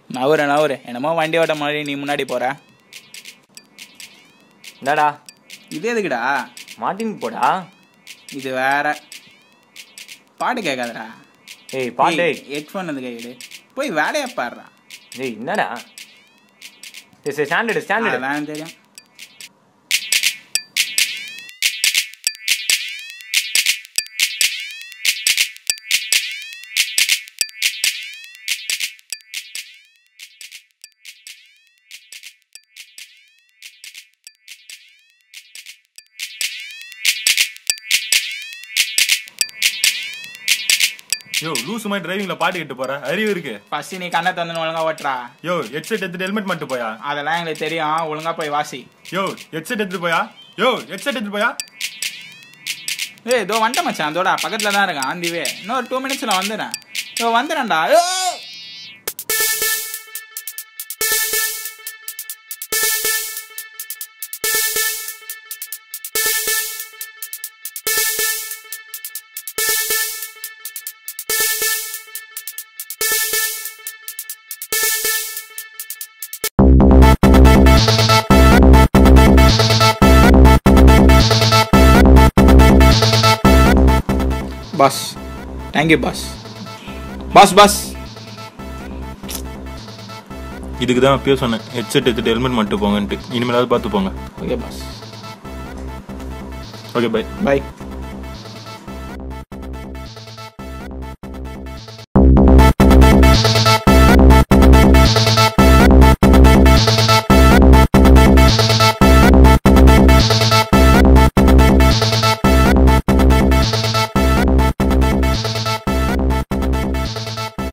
நவுறு நவுறு என்னமோ வண்டி ஓட்ட மாதிரி நீ முன்னாடி போற என்னடா இது எதுக்குடா மாட்டின் போடா இது வேற பாட்டு கேட்காதடா ஏய் பாட்டு ஹெட்ஃபோன் வந்து கையிடு போய் வேலையை பாடுறா ஏய் என்னடா சரி சரி ஸ்டாண்டர்டு ஸ்டாண்டர்டு அதான் தெரியும் யோ லூசு மாதிரி டிரைவிங்ல பாட்டு கேட்டு போற அறிவு இருக்கு ஃபர்ஸ்ட் நீ கண்ணை தந்து ஒழுங்கா ஓட்டுறா யோ ஹெட்செட் எடுத்துட்டு ஹெல்மெட் மட்டும் போயா அதெல்லாம் எங்களுக்கு தெரியும் ஒழுங்கா போய் வாசி யோ ஹெட்செட் எடுத்துட்டு போயா யோ ஹெட்செட் எடுத்துட்டு போயா ஏய் இதோ வந்துட்டேன் மச்சான் அதோட பக்கத்துல தான் இருக்கேன் ஆந்திவே இன்னொரு டூ மினிட்ஸ்ல வந்துடுறேன் இதோ வந்துடுறேன்டா ஏய்! Boss thank you boss boss boss இதுக்கு தான் அப்பயே சொன்னேன் ஹெட்செட் எடுத்துட்டு ஹெல்மெட் மட்டும் போங்கன்ட்டு இனிமேலாவது பார்த்து போங்க okay boss okay bye by